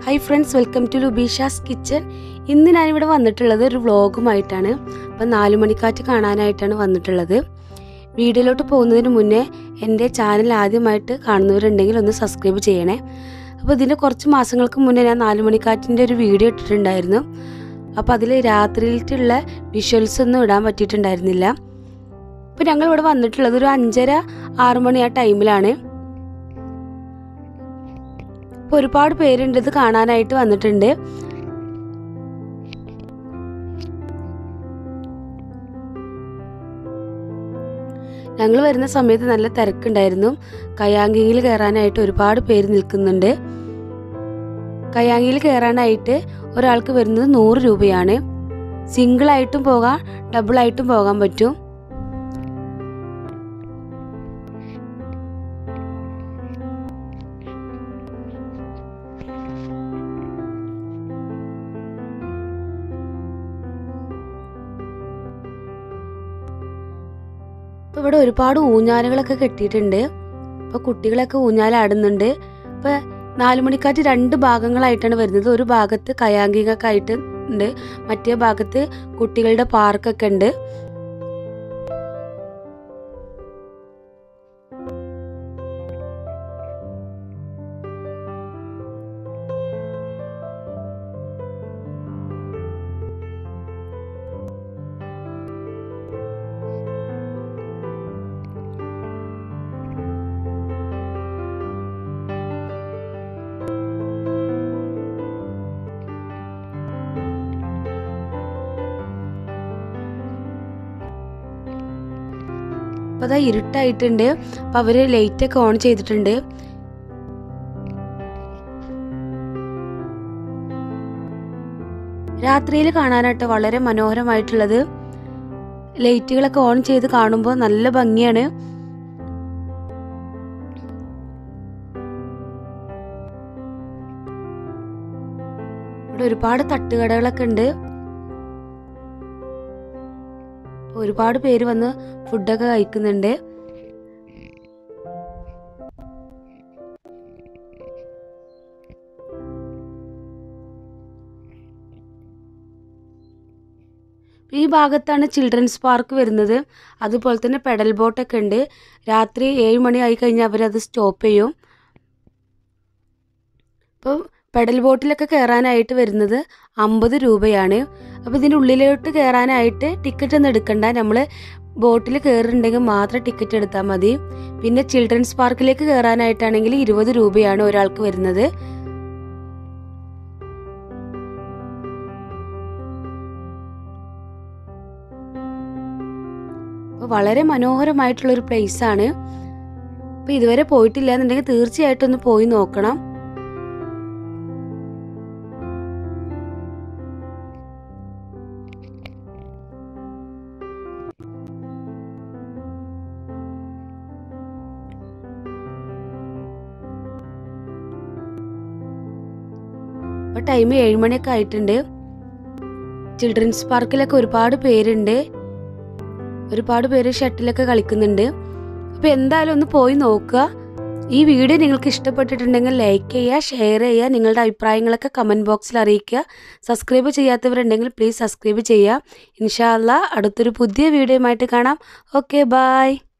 hi friends welcome to ലുബീഷാസ് kitchen ഇന്ന് ഞാനിവിടെ വന്നിട്ടുള്ളത് ഒരു വ്ളോഗുമായിട്ടാണ് അപ്പം നാലു മണിക്കാറ്റ് കാണാനായിട്ടാണ് വന്നിട്ടുള്ളത് വീഡിയോയിലോട്ട് പോകുന്നതിന് മുന്നേ എൻ്റെ ചാനൽ ആദ്യമായിട്ട് കാണുന്നവരുണ്ടെങ്കിൽ ഒന്ന് സബ്സ്ക്രൈബ് ചെയ്യണേ അപ്പോൾ ഇതിൻ്റെ കുറച്ച് മാസങ്ങൾക്ക് മുന്നേ ഞാൻ നാലു മണിക്കാറ്റിൻ്റെ ഒരു വീഡിയോ ഇട്ടിട്ടുണ്ടായിരുന്നു അപ്പോൾ അതിൽ രാത്രിയിലുള്ള വിഷ്വൽസ് ഒന്നും ഇടാൻ പറ്റിയിട്ടുണ്ടായിരുന്നില്ല അപ്പോൾ ഞങ്ങൾ ഇവിടെ വന്നിട്ടുള്ളത് ഒരു അഞ്ചര ആറ് മണി ആ ടൈമിലാണ് അപ്പോൾ ഒരുപാട് പേരുണ്ട് ഇത് കാണാനായിട്ട് വന്നിട്ടുണ്ട് ഞങ്ങൾ വരുന്ന സമയത്ത് നല്ല തിരക്കുണ്ടായിരുന്നു കയാങ്കിങ്ങിൽ കയറാനായിട്ട് ഒരുപാട് പേര് നിൽക്കുന്നുണ്ട് കയാങ്കിയിൽ കയറാനായിട്ട് ഒരാൾക്ക് വരുന്നത് നൂറ് രൂപയാണ് സിംഗിൾ ആയിട്ടും പോകാം ഡബിൾ ആയിട്ടും പോകാൻ പറ്റും ഇപ്പൊ ഇവിടെ ഒരുപാട് ഊഞ്ഞാലുകളൊക്കെ കെട്ടിയിട്ടുണ്ട് ഇപ്പൊ കുട്ടികളൊക്കെ ഊഞ്ഞാലാടുന്നുണ്ട് ഇപ്പൊ നാലുമണിക്കാറ്റ് രണ്ട് ഭാഗങ്ങളായിട്ടാണ് വരുന്നത് ഒരു ഭാഗത്ത് കയാങ്കിങ്ങൊക്കെ ആയിട്ട് ഉണ്ട് മറ്റേ ഭാഗത്ത് കുട്ടികളുടെ പാർക്കൊക്കെ ഉണ്ട് അപ്പൊ അതാ ഇരുട്ടായിട്ടുണ്ട് അപ്പൊ അവര് ലൈറ്റ് ഒക്കെ ഓൺ ചെയ്തിട്ടുണ്ട് രാത്രിയിൽ കാണാനായിട്ട് വളരെ മനോഹരമായിട്ടുള്ളത് ലൈറ്റുകളൊക്കെ ഓൺ ചെയ്ത് കാണുമ്പോൾ നല്ല ഭംഗിയാണ് ഇവിടെ ഒരുപാട് തട്ടുകടകളൊക്കെ ഉണ്ട് ഒരുപാട് പേര് വന്ന് ഫുഡൊക്കെ കഴിക്കുന്നുണ്ട് ഈ ഭാഗത്താണ് ചിൽഡ്രൻസ് പാർക്ക് വരുന്നത് അതുപോലെ തന്നെ പെഡൽ ബോട്ടൊക്കെ ഉണ്ട് രാത്രി ഏഴ് മണി ആയി കഴിഞ്ഞാൽ അവരത് സ്റ്റോപ്പ് ചെയ്യും അപ്പോൾ പെഡൽ ബോട്ടിലൊക്കെ കയറാനായിട്ട് വരുന്നത് അമ്പത് രൂപയാണ് അപ്പോൾ ഇതിൻ്റെ ഉള്ളിലോട്ട് കയറാനായിട്ട് ടിക്കറ്റ് ഒന്നും എടുക്കണ്ട നമ്മൾ ബോട്ടിൽ കയറുന്നുണ്ടെങ്കിൽ മാത്രം ടിക്കറ്റ് എടുത്താൽ മതി പിന്നെ ചിൽഡ്രൻസ് പാർക്കിലേക്ക് കയറാനായിട്ടാണെങ്കിൽ ഇരുപത് രൂപയാണ് ഒരാൾക്ക് വരുന്നത് അപ്പോൾ വളരെ മനോഹരമായിട്ടുള്ള ഒരു പ്ലേസ് ആണ് അപ്പോൾ ഇതുവരെ പോയിട്ടില്ല എന്നുണ്ടെങ്കിൽ തീർച്ചയായിട്ടും ഒന്ന് പോയി നോക്കണം ഇപ്പോൾ ടൈം ഏഴ് മണിയൊക്കെ ആയിട്ടുണ്ട് ചിൽഡ്രൻസ് പാർക്കിലൊക്കെ ഒരുപാട് പേരുണ്ട് ഒരുപാട് പേര് ഷട്ടിലൊക്കെ കളിക്കുന്നുണ്ട് അപ്പോൾ എന്തായാലും ഒന്ന് പോയി നോക്കുക ഈ വീഡിയോ നിങ്ങൾക്ക് ഇഷ്ടപ്പെട്ടിട്ടുണ്ടെങ്കിൽ ലൈക്ക് ചെയ്യുക ഷെയർ ചെയ്യുക നിങ്ങളുടെ അഭിപ്രായങ്ങളൊക്കെ കമൻറ്റ് ബോക്സിൽ അറിയിക്കുക സബ്സ്ക്രൈബ് ചെയ്യാത്തവരുണ്ടെങ്കിൽ പ്ലീസ് സബ്സ്ക്രൈബ് ചെയ്യുക ഇൻഷാല്ല അടുത്തൊരു പുതിയ വീഡിയോയുമായിട്ട് കാണാം ഓക്കെ ബായ്